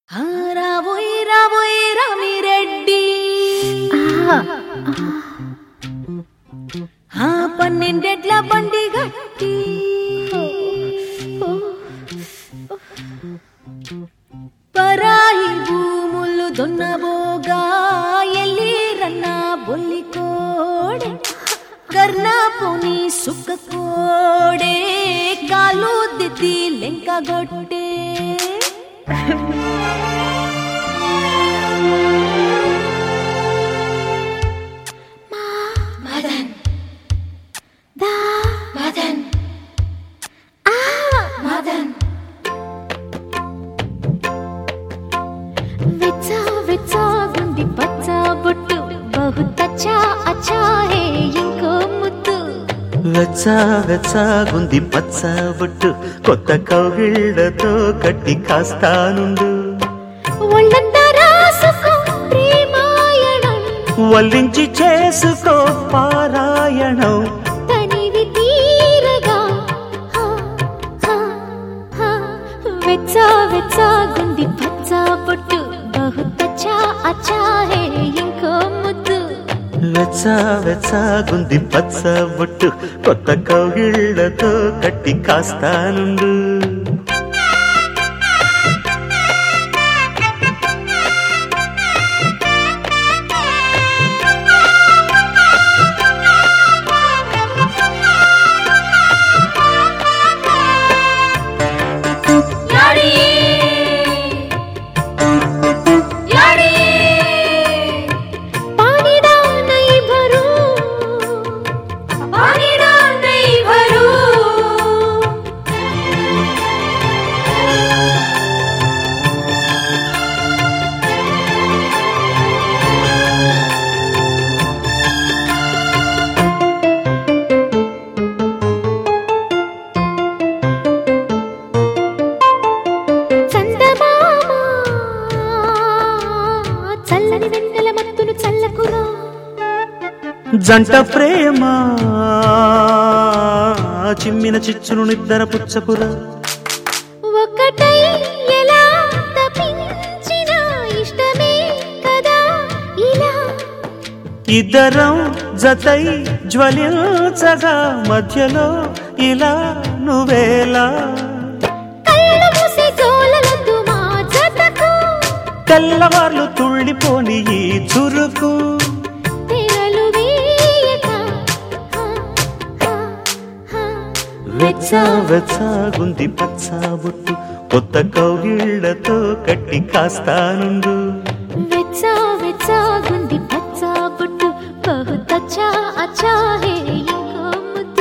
ఆ, రావోయ్ రావోయ్ రామిరెడ్డి ఆ పన్నెండెడ్ల బండి గట్టి పరాయి భూములు దున్నబోగా ఎల్లి రన్న బొల్లి కోడే కర్ణాపుని సుక్క కోడే కాలు దిద్ది లెంక గొట్టే మదన్ దా మదన్ ఆ మదన్ విచ్చా విచ్చా గుండి పచ్చా బొట్టు బహుత్ అచ్చా అచ్చా హే ఇంకో ముద్దు వెచ్చ వెచ్చ గుంది పచ్చ బొట్టు కొత్త కౌగిళ్లతో కట్టి కాస్తానుండు ఒళ్ళంతా రాసుకో ప్రేమాయణం వల్లించి చేసుకో పారాయణం తనివి తీరగా హా, హా, హా. వెచ్చా వెచ్చా గుండి పచ్చా బొట్టు బహుత్ అచ్చా అచ్చా హే ఇంకో ముద్దు వెచ్చ వెచ్చ గుంది పచ్చ బొట్టు కొత్త కౌగిళ్లతో కట్టి కాస్తానుండు యాడి యాడి పానిడా నై భరు పానిడా నైవరు చందమామ చల్లని వెన్నెల మత్తును చల్లకురా జంట ప్రేమ చిమ్మిన చిచ్చును నిద్దర పుచ్చపురా ఒకటై ఎలా తప్పించిన ఇష్టమే కదా ఇలా ఇద్దరం జతై జ్వలించగా మధ్యలో ఇలా నువ్వేలా కళ్ళు మూసి జోలలొద్దు మా జతకు తెల్లవార్లు తుళ్ళిపోని ఈ చురుకు తెరలు వేయక హా, హా, హా. వెచ్చ వెచ్చ గుంది పచ్చ బుట్టు కొత్త కౌగిళ్లతో కట్టి కాస్తానుండు వెచ్చా వెచ్చా గుండి పచ్చా బుట్టు బహుత్ అచ్చా అచ్చా హే ఇంకో ముద్దు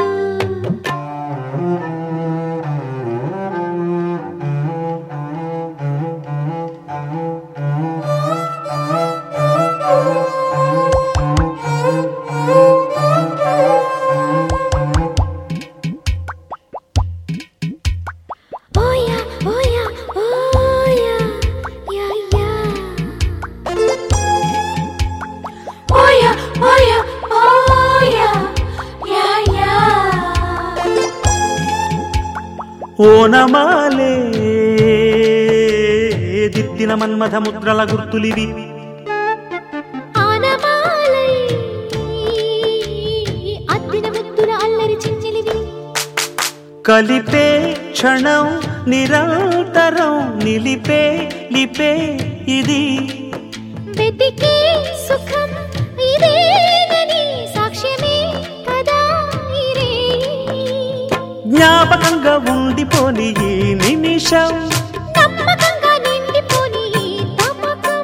ఓయా ఓయా ఓయా యా యా ఓయా ఓయా ఓయా యా యా ఓనమాలే దిద్దిన మన్మథ ముద్రల గుర్తులివి ఆనమాలై అద్దిన ముద్దుల అల్లరి చించిలివి కలిపే క్షణం నిరంతరం నిలిపే లిపే ఇది వెతికే సుఖం ఇదేనని సాక్ష్యమే కదా ఇరే జ్ఞాపకంగా ఉండిపోని ఈ నిమిషం నమ్మకంగా నిండిపోని ఈ నమ్మకం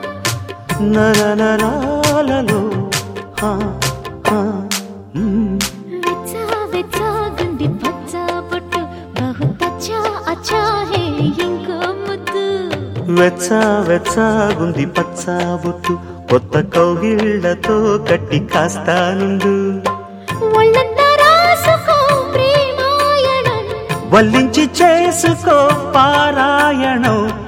నరనరాలలో హా, హా, మ్. వెచ్చా వెచ్చా గుండి పచ్చా బొట్టు బహుత్ అచ్చా అచ్చా హే ఇంకో ముద్దు వెచ్చ వెచ్చ గుంది పచ్చ బుట్టు కొత్త కౌగిళ్లతో కట్టి కాస్తానుండు ఒళ్ళంతా రాసుకో ప్రేమాయణం వల్లించి చేసుకో పారాయణం